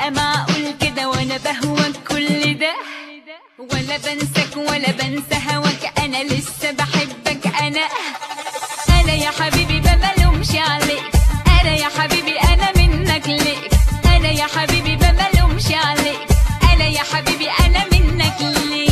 بقى معقول كده وانا بهواك كل ده ولا بنساك ولا بنسى هواك انا لسه بحبك انا انا يا حبيبي ما بلومش عليك انا يا حبيبي انا منك ليك انا يا حبيبي ما بلومش عليك انا يا حبيبي انا منك ليك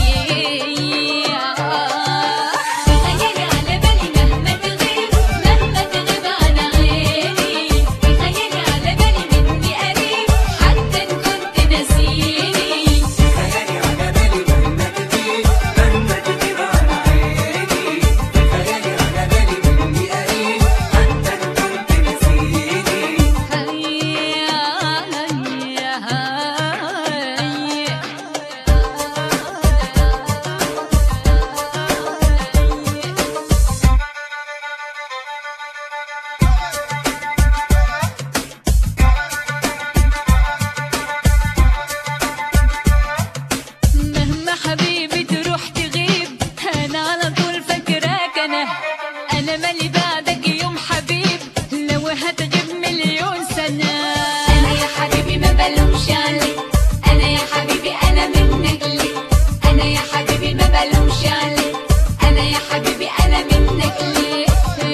تخيلي على بالي مهما تغيب مهما تغيب عن عيني تخيلي على بالي مني قريب حتى ان كنت ناسيني خيالي على بالي مهما تغيب مهما تغيب عن عيني خيالي على بالي مني قريب حتى إن كنت نسيني مهما حبيبي تروح تغيب انا على طول فاكراك انا انا مالي بعدك يوم حبيب لو هتغيب مليون سنة انا يا حبيبي ما بلومش عليك انا يا حبيبي انا منك ليك انا يا حبيبي ما بلومش عليك انا يا حبيبي انا منك ليك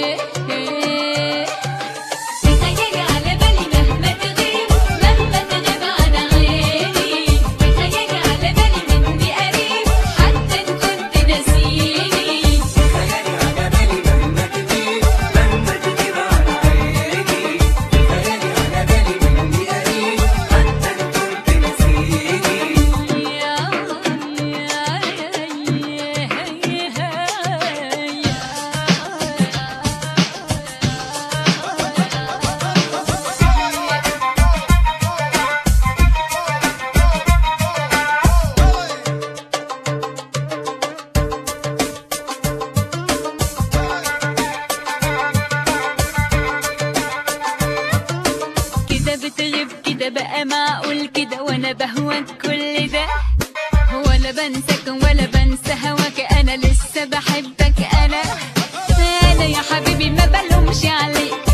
تخيلي على بالي مهما تغيب مهما تغيب عن عيني تخيلي على بالي مني قريب حتى ان كنت ناسيني خيالي على بالي مهما تغيب مهما تغيب عن عيني خيالي على بالي مني قريب حتى إن كنت نسيني كده بتغيب كده بقى معقول كده وانا بهواك كل ده ولا بنساك ولا بنسى هواك انا لسه بحبك انا انا يا حبيبي ما بلومش عليك